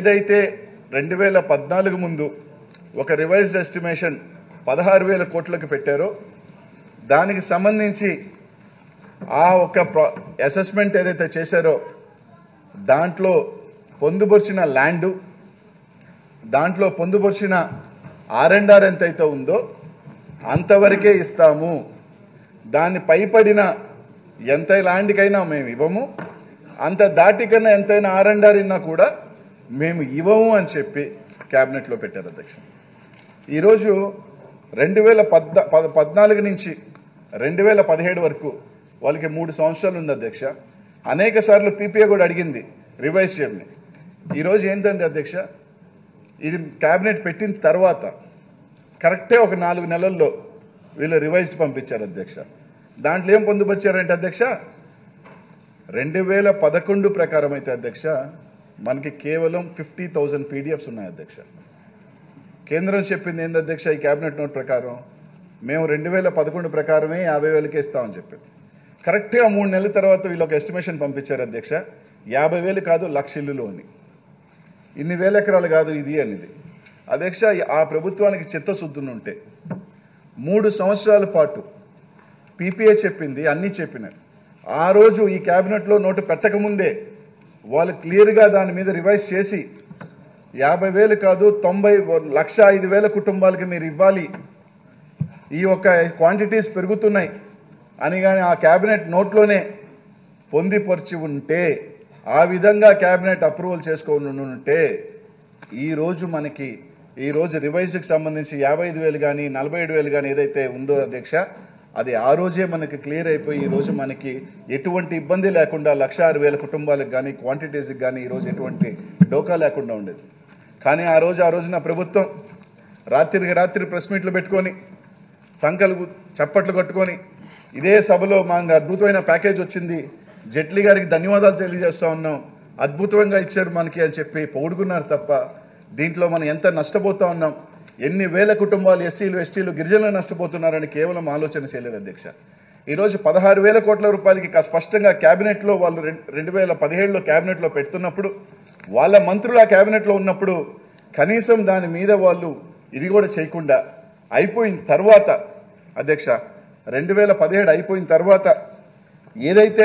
ఏదైతే రెండు వేల పద్నాలుగు ముందు ఒక రివైజ్డ్ ఎస్టిమేషన్ పదహారు వేల కోట్లకు పెట్టారో దానికి సంబంధించి ఆ ఒక ప్రా అసెస్మెంట్ ఏదైతే చేశారో దాంట్లో పొందుపరిచిన ల్యాండు దాంట్లో పొందుపరిచిన ఆర్ అండ్ ఆర్ ఎంతైతే ఉందో అంతవరకే ఇస్తాము దాన్ని పైపడిన ఎంత ల్యాండ్కైనా మేము ఇవ్వము అంత దాటికన్నా ఎంతైనా ఆర్ అండ్ ఆర్ ఇన్నా కూడా మేము ఇవ్వము అని చెప్పి క్యాబినెట్లో పెట్టారు అధ్యక్ష ఈరోజు రెండు వేల పద్నా పద పద్నాలుగు నుంచి రెండు వేల పదిహేడు వరకు వాళ్ళకి మూడు సంవత్సరాలు ఉంది అధ్యక్ష అనేక సార్లు పీపీఏ కూడా అడిగింది రివైజ్ చేయమని ఈరోజు ఏంటంటే అధ్యక్ష ఇది క్యాబినెట్ పెట్టిన తర్వాత కరెక్టే ఒక నాలుగు నెలల్లో వీళ్ళు రివైజ్డ్ పంపించారు అధ్యక్ష దాంట్లో ఏం పొందుపరిచారంటే అధ్యక్ష రెండు వేల పదకొండు ప్రకారం అయితే అధ్యక్ష మనకి కేవలం ఫిఫ్టీ థౌజండ్ పీడిఎఫ్స్ ఉన్నాయి అధ్యక్ష కేంద్రం చెప్పింది ఏంది అధ్యక్ష ఈ క్యాబినెట్ నోట్ ప్రకారం మేము రెండు వేల పదకొండు ప్రకారమే యాభై వేలకే ఇస్తామని చెప్పింది కరెక్ట్గా మూడు నెలల తర్వాత వీళ్ళు ఒక ఎస్టిమేషన్ పంపించారు అధ్యక్ష యాభై వేలు కాదు లక్ష ఇల్లులు అని ఇన్ని వేల ఎకరాలు కాదు ఇది అనేది అధ్యక్ష ఆ ప్రభుత్వానికి చిత్తశుద్ధి ఉంటే మూడు సంవత్సరాల పాటు పీపీఏ చెప్పింది అన్నీ చెప్పినారు ఆ రోజు ఈ క్యాబినెట్లో నోటు పెట్టకముందే వాళ్ళు క్లియర్గా దాని మీద రివైజ్ చేసి యాభై వేలు కాదు తొంభై లక్ష ఐదు వేల కుటుంబాలకి మీరు ఇవ్వాలి ఈ యొక్క క్వాంటిటీస్ పెరుగుతున్నాయి అని కానీ ఆ క్యాబినెట్ నోట్లోనే పొందిపరిచి ఉంటే ఆ విధంగా క్యాబినెట్ అప్రూవల్ చేసుకోని ఉంటే ఈరోజు మనకి ఈరోజు రివైజ్కి సంబంధించి యాభై ఐదు వేలు కానీ నలభై ఏడు వేలు కానీ ఏదైతే ఉందో అధ్యక్ష అది ఆ రోజే మనకి క్లియర్ అయిపోయి ఈరోజు మనకి ఎటువంటి ఇబ్బంది లేకుండా లక్ష ఆరు వేల కుటుంబాలకు కానీ క్వాంటిటీస్కి కానీ ఈరోజు ఎటువంటి డోకా లేకుండా ఉండేది కానీ ఆ రోజు ఆ రోజున ప్రభుత్వం రాత్రికి రాత్రి ప్రెస్ మీట్లు పెట్టుకొని సంకలు చప్పట్లు కట్టుకొని ఇదే సభలో మనకు అద్భుతమైన ప్యాకేజ్ వచ్చింది జైట్లీ గారికి ధన్యవాదాలు తెలియజేస్తా ఉన్నాం అద్భుతంగా ఇచ్చారు మనకి అని చెప్పి పొగుడుకున్నారు తప్ప దీంట్లో మనం ఎంత నష్టపోతా ఉన్నాం ఎన్ని వేల కుటుంబాలు ఎస్సీలు ఎస్టీలు గిరిజనులు నష్టపోతున్నారని కేవలం ఆలోచన చేయలేదు అధ్యక్ష ఈరోజు పదహారు వేల కోట్ల రూపాయలకి కా- స్పష్టంగా క్యాబినెట్లో వాళ్ళు రెండు రెండు వేల పదిహేడులో క్యాబినెట్లో పెడుతున్నప్పుడు వాళ్ళ మంత్రులు ఆ క్యాబినెట్లో ఉన్నప్పుడు కనీసం దాని మీద వాళ్ళు ఇది కూడా చేయకుండా అయిపోయిన తర్వాత అధ్యక్ష రెండు వేల పదిహేడు అయిపోయిన తర్వాత ఏదైతే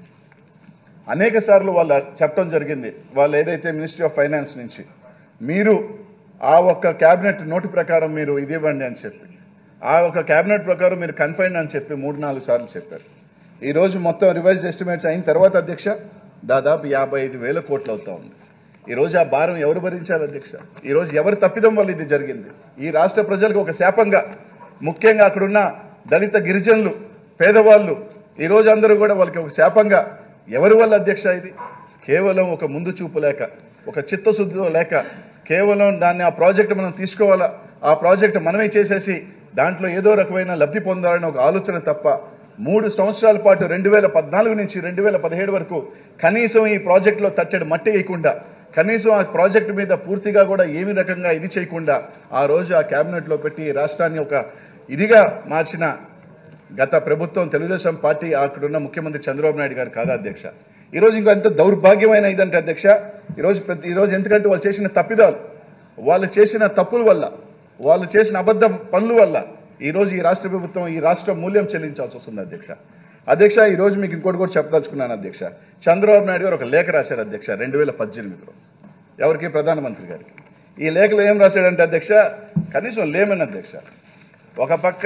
అనేక సార్లు వాళ్ళు చెప్పడం జరిగింది వాళ్ళు ఏదైతే మినిస్ట్రీ ఆఫ్ ఫైనాన్స్ నుంచి మీరు ఆ ఒక్క క్యాబినెట్ నోటు ప్రకారం మీరు ఇది ఇవ్వండి అని చెప్పి ఆ ఒక క్యాబినెట్ ప్రకారం మీరు కన్ఫైన్ అని చెప్పి మూడు నాలుగు సార్లు చెప్పారు ఈరోజు మొత్తం రివైజ్డ్ ఎస్టిమేట్స్ అయిన తర్వాత అధ్యక్ష దాదాపు యాభై ఐదు వేల కోట్లు అవుతా ఉంది ఈరోజు ఆ భారం ఎవరు భరించాలి అధ్యక్ష ఈరోజు ఎవరు తప్పిదం వల్ల ఇది జరిగింది ఈ రాష్ట్ర ప్రజలకు ఒక శాపంగా ముఖ్యంగా అక్కడున్న దళిత గిరిజనులు పేదవాళ్ళు ఈరోజు అందరూ కూడా వాళ్ళకి ఒక శాపంగా ఎవరి వల్ల అధ్యక్ష ఇది కేవలం ఒక ముందు చూపు లేక ఒక చిత్తశుద్ధితో లేక కేవలం దాన్ని ఆ ప్రాజెక్ట్ మనం తీసుకోవాలా ఆ ప్రాజెక్ట్ మనమే చేసేసి దాంట్లో ఏదో రకమైన లబ్ధి పొందాలని ఒక ఆలోచన తప్ప మూడు సంవత్సరాల పాటు రెండు వేల పద్నాలుగు నుంచి రెండు వేల పదిహేడు వరకు కనీసం ఈ ప్రాజెక్టులో తట్టెడు మట్టి వేయకుండా కనీసం ఆ ప్రాజెక్టు మీద పూర్తిగా కూడా ఏమి రకంగా ఇది చేయకుండా ఆ రోజు ఆ క్యాబినెట్లో పెట్టి ఈ రాష్ట్రాన్ని ఒక ఇదిగా మార్చిన గత ప్రభుత్వం తెలుగుదేశం పార్టీ అక్కడున్న ముఖ్యమంత్రి చంద్రబాబు నాయుడు గారు కాదా అధ్యక్ష ఈరోజు ఇంకా ఎంత దౌర్భాగ్యమైన ఇదంటే అధ్యక్ష ఈరోజు ప్రతి ఈరోజు ఎందుకంటే వాళ్ళు చేసిన తప్పిదాలు వాళ్ళు చేసిన తప్పుల వల్ల వాళ్ళు చేసిన అబద్ధ పనుల వల్ల ఈరోజు ఈ రాష్ట్ర ప్రభుత్వం ఈ రాష్ట్ర మూల్యం చెల్లించాల్సి వస్తుంది అధ్యక్ష అధ్యక్ష ఈరోజు మీకు ఇంకోటి కూడా చెప్పదలుచుకున్నాను అధ్యక్ష చంద్రబాబు నాయుడు గారు ఒక లేఖ రాశారు అధ్యక్ష రెండు వేల పద్దెనిమిదిలో ఎవరికి ప్రధానమంత్రి గారికి ఈ లేఖలో ఏం రాశాడంటే అధ్యక్ష కనీసం లేమని అధ్యక్ష ఒక పక్క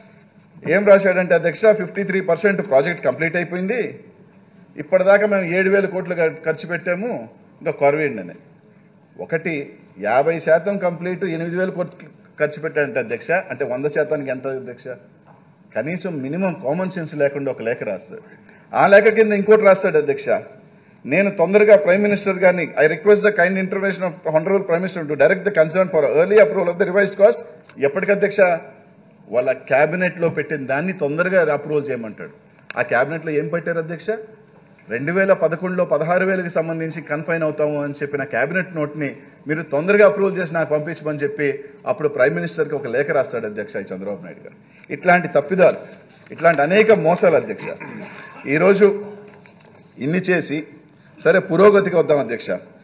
ఏం రాశాడంటే అధ్యక్ష fifty three percent project complete అయిపోయింది ఇప్పటిదాకా మేము ఏడు వేల కోట్లు ఖర్- ఖర్చు పెట్టాము ఇంకా కొరవేయండి అని ఒకటి యాభై శాతం కంప్లీట్ ఎనిమిది వేల కోట్లు ఖర్చు పెట్టాడంటే అధ్యక్ష అంటే వంద శాతానికి ఎంత అధ్యక్ష కనీసం మినిమం కామన్ సెన్స్ లేకుండా ఒక లేఖ రాస్తాడు ఆ లేఖ కింద ఇంకోటి రాస్తాడు అధ్యక్ష నేను తొందరగా ప్రైమ్ మినిస్టర్ గారిని I request the kind intervention of hundrable prime minister to direct the concern for early approval of the revised cost ఎప్పటికి అధ్యక్ష వాళ్ళ క్యాబినెట్లో పెట్టిన దాన్ని తొందరగా అప్రూవల్ చేయమంటాడు ఆ క్యాబినెట్లో ఏం పెట్టారు అధ్యక్ష రెండు వేల పదకొండులో పదహారు వేలకు సంబంధించి కన్ఫైన్ అవుతాము అని చెప్పిన క్యాబినెట్ నోట్ని మీరు తొందరగా అప్రూవల్ చేసి నాకు పంపించమని చెప్పి అప్పుడు ప్రైమ్ మినిస్టర్కి ఒక లేఖ రాస్తాడు అధ్యక్ష ఈ చంద్రబాబు నాయుడు గారు ఇట్లాంటి తప్పిదాలు ఇట్లాంటి అనేక మోసాలు అధ్యక్ష ఈరోజు ఇన్ని చేసి సరే పురోగతికి వద్దాం అధ్యక్ష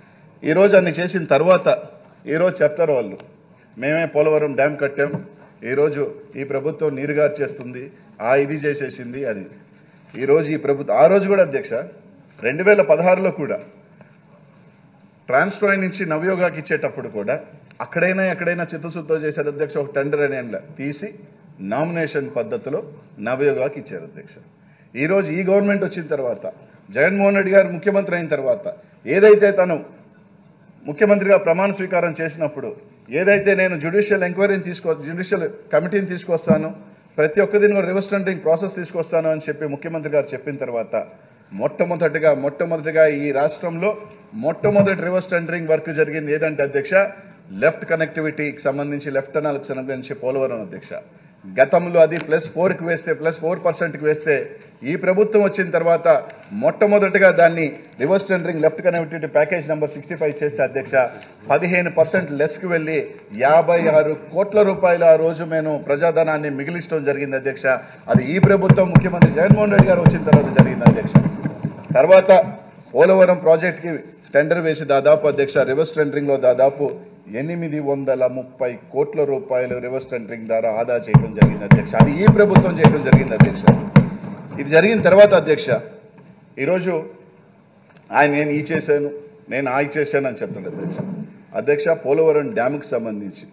ఈరోజు అన్ని చేసిన తర్వాత ఈరోజు చెప్తారు వాళ్ళు మేమే పోలవరం డ్యామ్ కట్టాం ఈరోజు ఈ ప్రభుత్వం నీరుగారు చేస్తుంది ఆ ఇది చేసేసింది అది ఈరోజు ఈ ప్రభుత్వం ఆ రోజు కూడా అధ్యక్ష రెండు వేల పదహారులో కూడా ట్రాన్స్ట్రాయ్ నుంచి నవయోగాకి ఇచ్చేటప్పుడు కూడా అక్కడైనా ఎక్కడైనా చిత్తశుద్ధితో చేశారు అధ్యక్ష ఒక టెండర్ అని ఏంలా తీసి నామినేషన్ పద్ధతిలో నవయోగాకి ఇచ్చారు అధ్యక్ష ఈరోజు ఈ గవర్నమెంట్ వచ్చిన తర్వాత జగన్మోహన్ రెడ్డి గారు ముఖ్యమంత్రి అయిన తర్వాత ఏదైతే తను ముఖ్యమంత్రిగా ప్రమాణ స్వీకారం చేసినప్పుడు ఏదైతే నేను జ్యుడిషియల్ ఎంక్వైరీని తీసుకో జ్యుడిషియల్ కమిటీని తీసుకొస్తాను ప్రతి ఒక్కదిని కూడా రివర్స్ టెండరింగ్ ప్రాసెస్ తీసుకొస్తాను అని చెప్పి ముఖ్యమంత్రి గారు చెప్పిన తర్వాత మొట్టమొదటిగా మొట్టమొదటిగా ఈ రాష్ట్రంలో మొట్టమొదటి రివర్స్ టెండరింగ్ వర్క్ జరిగింది ఏదంటే అధ్యక్ష లెఫ్ట్ కనెక్టివిటీకి సంబంధించి లెఫ్ట్ కెనాల్కి సంబంధించి పోలవరం అధ్యక్ష గతంలో అది ప్లస్ ఫోర్కి వేస్తే ప్లస్ ఫోర్ పర్సెంట్కి వేస్తే ఈ ప్రభుత్వం వచ్చిన తర్వాత మొట్టమొదటిగా దాన్ని reverse tendering left connectivity package number sixty five చేస్తే అధ్యక్ష పదిహేను పర్సెంట్ లెస్కి వెళ్ళి యాభై ఆరు కోట్ల రూపాయల ఆ రోజు మేము ప్రజాధనాన్ని మిగిలించడం జరిగింది అధ్యక్ష అది ఈ ప్రభుత్వం ముఖ్యమంత్రి జగన్మోహన్ రెడ్డి గారు వచ్చిన తర్వాత జరిగింది అధ్యక్ష తర్వాత పోలవరం ప్రాజెక్ట్కి టెండర్ వేసి దాదాపు అధ్యక్ష రివర్స్ టెండరింగ్లో దాదాపు ఎనిమిది వందల ముప్పై కోట్ల రూపాయలు రివర్స్ టెండరింగ్ ద్వారా ఆదా చేయడం జరిగింది అధ్యక్ష అది ఈ ప్రభుత్వం చేయడం జరిగింది అధ్యక్ష ఇది జరిగిన తర్వాత అధ్యక్ష ఈరోజు ఆయన నేను ఈ చేశాను నేను ఆ ఈ చేశాను అని చెప్తున్నాడు అధ్యక్ష అధ్యక్ష పోలవరం డ్యామ్కి సంబంధించి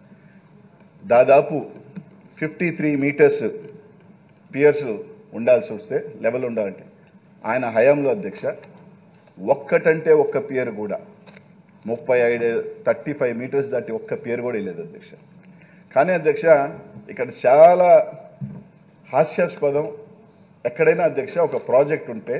దాదాపు ఫిఫ్టీ త్రీ మీటర్స్ పియర్స్ ఉండాల్సి వస్తే లెవెల్ ఉండాలంటే ఆయన హయాంలో అధ్యక్ష ఒక్కటంటే ఒక్క పియర్ కూడా ముప్పై ఐదు థర్టీ ఫైవ్ మీటర్స్ దాటి ఒక్క పియర్ కూడా లేదు అధ్యక్ష కానీ అధ్యక్ష ఇక్కడ చాలా హాస్యాస్పదం ఎక్కడైనా అధ్యక్ష ఒక ప్రాజెక్ట్ ఉంటే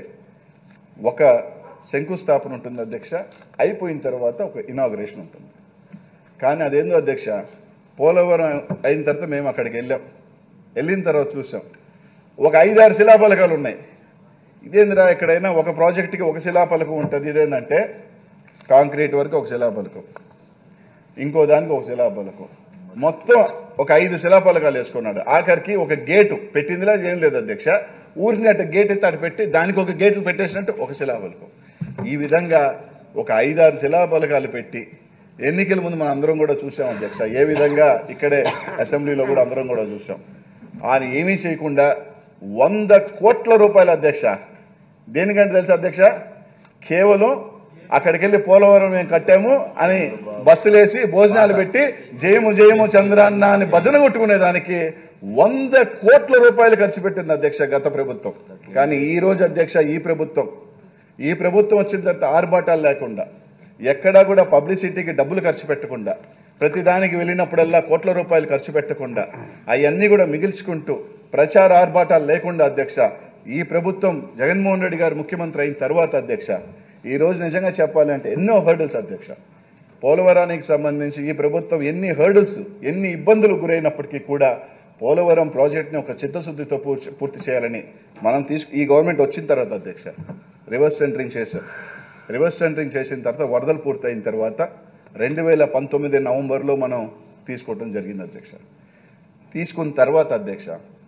ఒక శంకుస్థాపన ఉంటుంది అధ్యక్ష అయిపోయిన తర్వాత ఒక ఇనాగ్రేషన్ ఉంటుంది కానీ అదేందో అధ్యక్ష పోలవరం అయిన తర్వాత మేము అక్కడికి వెళ్ళాం వెళ్ళిన తర్వాత చూసాం ఒక ఐదారు శిలాఫలకాలు ఉన్నాయి ఇదేందిరా ఎక్కడైనా ఒక ప్రాజెక్టుకి ఒక శిలాఫలకం ఉంటుంది ఇదేంటంటే కాంక్రీట్ వరకు ఒక శిలాఫలకం ఇంకో దానికి ఒక శిలాఫలకం మొత్తం ఒక ఐదు శిలాఫలకాలు వేసుకున్నాడు ఆఖరికి ఒక గేటు పెట్టిందిలా ఏం లేదు అధ్యక్ష ఊరికి అట్ట గేట్ ఎత్తి అటు పెట్టి దానికి ఒక గేట్లు పెట్టేసినట్టు ఒక శిలాఫలకం ఈ విధంగా ఒక ఐదారు శిలాఫలకాలు పెట్టి ఎన్నికల ముందు మనం అందరం కూడా చూసాం అధ్యక్ష ఏ విధంగా ఇక్కడే అసెంబ్లీలో కూడా అందరం కూడా చూసాం ఆయన ఏమీ చేయకుండా వంద కోట్ల రూపాయల అధ్యక్ష దేనికంటే తెలుసా అధ్యక్ష కేవలం అక్కడికి వెళ్ళి పోలవరం మేము కట్టాము అని బస్సులేసి భోజనాలు పెట్టి జయము జయము చంద్రాన్న అని భజన కొట్టుకునే దానికి వంద కోట్ల రూపాయలు ఖర్చు పెట్టింది అధ్యక్ష గత ప్రభుత్వం కానీ ఈ రోజు అధ్యక్ష ఈ ప్రభుత్వం ఈ ప్రభుత్వం వచ్చిన తర్వాత ఆర్భాటాలు లేకుండా ఎక్కడా కూడా పబ్లిసిటీకి డబ్బులు ఖర్చు పెట్టకుండా ప్రతిదానికి వెళ్ళినప్పుడల్లా కోట్ల రూపాయలు ఖర్చు పెట్టకుండా అవన్నీ కూడా మిగిల్చుకుంటూ ప్రచార ఆర్భాటాలు లేకుండా అధ్యక్ష ఈ ప్రభుత్వం జగన్మోహన్ రెడ్డి గారు ముఖ్యమంత్రి అయిన తర్వాత అధ్యక్ష ఈ రోజు నిజంగా చెప్పాలంటే ఎన్నో హర్డిల్స్ అధ్యక్ష పోలవరానికి సంబంధించి ఈ ప్రభుత్వం ఎన్ని హర్డిల్స్ ఎన్ని ఇబ్బందులు గురైనప్పటికీ కూడా పోలవరం ప్రాజెక్ట్ని ఒక చిత్తశుద్ధితో పూర్తి పూర్తి చేయాలని మనం తీసుకు ఈ గవర్నమెంట్ వచ్చిన తర్వాత అధ్యక్ష రివర్స్ టెండరింగ్ చేశాం రివర్స్ టెండరింగ్ చేసిన తర్వాత వరదలు పూర్తయిన తర్వాత రెండు వేల పంతొమ్మిది నవంబర్లో మనం తీసుకోవడం జరిగింది అధ్యక్ష తీసుకున్న తర్వాత అధ్యక్ష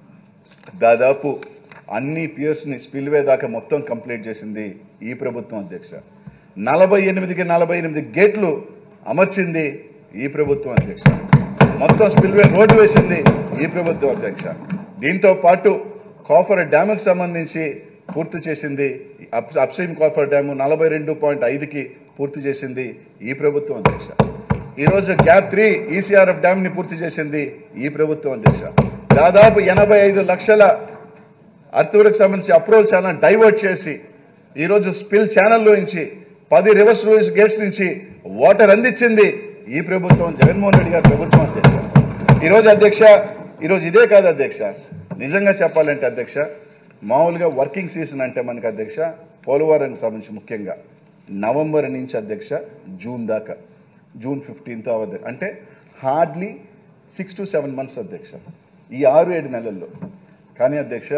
దాదాపు అన్ని పియర్స్ని స్పిల్వే దాకా మొత్తం కంప్లీట్ చేసింది ఈ ప్రభుత్వం అధ్యక్ష నలభై ఎనిమిదికి నలభై ఎనిమిది గేట్లు అమర్చింది ఈ ప్రభుత్వం అధ్యక్ష మొత్తం స్పిల్వే రోడ్డు వేసింది ఈ ప్రభుత్వం అధ్యక్ష దీంతో పాటు కాఫర్ డ్యామ్కి సంబంధించి పూర్తి చేసింది అప్ అప్స్ట్రీమ్ కాఫర్ డ్యాము నలభై రెండు పాయింట్ ఐదుకి పూర్తి చేసింది ఈ ప్రభుత్వం అధ్యక్ష ఈరోజు గ్యాప్ త్రీ ఈసీఆర్ఎఫ్ డ్యామ్ని పూర్తి చేసింది ఈ ప్రభుత్వం అధ్యక్ష దాదాపు ఎనభై ఐదు లక్షల అర్తూరుకు సంబంధించి అప్రోచ్ ఛానల్ డైవర్ట్ చేసి ఈరోజు స్పిల్ ఛానల్లో నుంచి పది రివర్స్ లూయిస్ గేట్స్ నుంచి వాటర్ అందించింది ఈ ప్రభుత్వం జగన్మోహన్ రెడ్డి గారి ప్రభుత్వం అధ్యక్ష ఈరోజు అధ్యక్ష ఈరోజు ఇదే కాదు అధ్యక్ష నిజంగా చెప్పాలంటే అధ్యక్ష మామూలుగా వర్కింగ్ సీజన్ అంటే మనకి అధ్యక్ష పోలవరానికి సంబంధించి ముఖ్యంగా నవంబర్ నుంచి అధ్యక్ష జూన్ దాకా జూన్ ఫిఫ్టీన్త్ అవద్దు అంటే hardly six to seven months అధ్యక్ష ఈ ఆరు ఏడు నెలల్లో కానీ అధ్యక్ష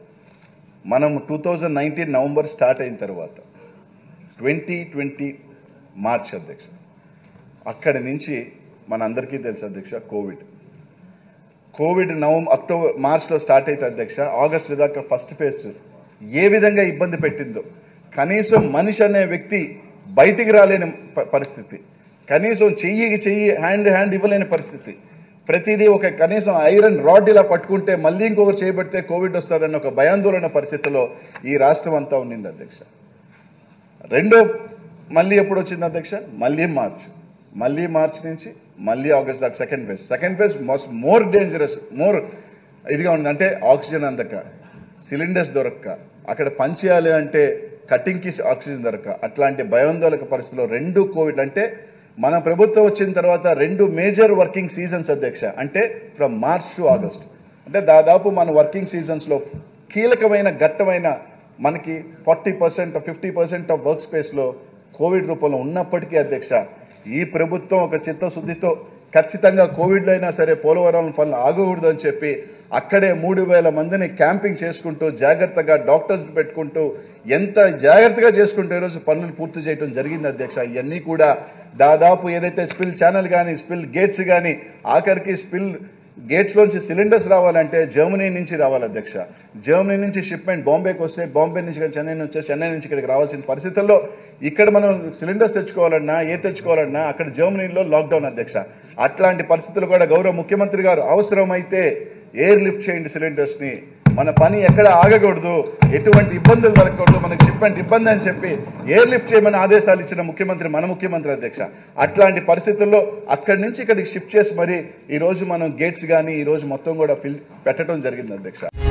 మనం two thousand nineteen November start అయిన తర్వాత ట్వంటీ ట్వంటీ మార్చ్ అధ్యక్ష అక్కడి నుంచి మనందరికీ తెలుసు అధ్యక్ష కోవిడ్ కోవిడ్ నవంబర్ అక్టోబర్ మార్చ్లో స్టార్ట్ అయితే అధ్యక్ష ఆగస్టు దాకా ఫస్ట్ ఫేజ్ ఏ విధంగా ఇబ్బంది పెట్టిందో కనీసం మనిషి అనే వ్యక్తి బయటికి రాలేని ప- పరిస్థితి కనీసం చెయ్యికి చెయ్యి హ్యాండ్ హ్యాండ్ ఇవ్వలేని పరిస్థితి ప్రతిదీ ఒక కనీసం ఐరన్ రాడ్ ఇలా పట్టుకుంటే మళ్ళీ ఇంకొకరు చేయబడితే కోవిడ్ వస్తుందన్న ఒక భయాందోళన పరిస్థితిలో ఈ రాష్ట్రం అంతా ఉండింది అధ్యక్ష రెండో మళ్ళీ ఎప్పుడు వచ్చింది అధ్యక్ష మళ్ళీ మార్చ్ మళ్ళీ మార్చ్ నుంచి మళ్ళీ ఆగస్ట్ దాకా second phase second phase most more dangerous more ఇదిగా ఉంది అంటే ఆక్సిజన్ అందక సిలిండర్స్ దొరక్క అక్కడ పనిచేయాలి అంటే కటింగ్కి ఆక్సిజన్ దొరక అట్లాంటి భయాందోళక పరిస్థితిలో రెండు కోవిడ్ అంటే మన ప్రభుత్వం వచ్చిన తర్వాత రెండు మేజర్ వర్కింగ్ సీజన్స్ అధ్యక్ష అంటే ఫ్రమ్ మార్చ్ టు ఆగస్ట్ అంటే దాదాపు మన వర్కింగ్ సీజన్స్లో కీలకమైన ఘట్టమైన మనకి forty percent fifty percent off work స్పేస్లో కోవిడ్ రూపంలో ఉన్నప్పటికీ అధ్యక్ష ఈ ప్రభుత్వం ఒక చిత్తశుద్ధితో ఖచ్చితంగా కోవిడ్లో అయినా సరే పోలవరం పనులు ఆగకూడదు అని చెప్పి అక్కడే మూడు వేల మందిని క్యాంపింగ్ చేసుకుంటూ జాగ్రత్తగా డాక్టర్స్ పెట్టుకుంటూ ఎంత జాగ్రత్తగా చేసుకుంటూ ఈరోజు పనులు పూర్తి చేయడం జరిగింది అధ్యక్ష ఇవన్నీ కూడా దాదాపు ఏదైతే స్పిల్ ఛానల్ కానీ స్పిల్ గేట్స్ కానీ ఆఖరికి స్పిల్ గేట్స్ లోంచి సిలిండర్స్ రావాలంటే జర్మనీ నుంచి రావాలి అధ్యక్ష జర్మనీ నుంచి షిప్మెంట్ బాంబేకి వస్తే బాంబే నుంచి ఇక్కడ చెన్నై నుంచి చెన్నై నుంచి ఇక్కడికి రావాల్సిన పరిస్థితుల్లో ఇక్కడ మనం సిలిండర్స్ తెచ్చుకోవాలన్నా ఏ తెచ్చుకోవాలన్నా అక్కడ జర్మనీలో లాక్డౌన్ అధ్యక్ష అట్లాంటి పరిస్థితులు కూడా గౌరవ ముఖ్యమంత్రి గారు అవసరమైతే ఎయిర్ లిఫ్ట్ చేయండి సిలిండర్స్ ని మన పని ఎక్కడ ఆగకూడదు ఎటువంటి ఇబ్బందులు జరగకూడదు మనకి షిప్మెంట్ ఇబ్బంది అని చెప్పి ఎయిర్ లిఫ్ట్ చేయమని ఆదేశాలు ఇచ్చిన ముఖ్యమంత్రి మన ముఖ్యమంత్రి అధ్యక్ష అట్లాంటి పరిస్థితుల్లో అక్కడి నుంచి ఇక్కడికి షిఫ్ట్ చేసి మరి ఈ రోజు మనం గేట్స్ కానీ ఈ రోజు మొత్తం కూడా ఫిల్ పెట్టడం జరిగింది అధ్యక్ష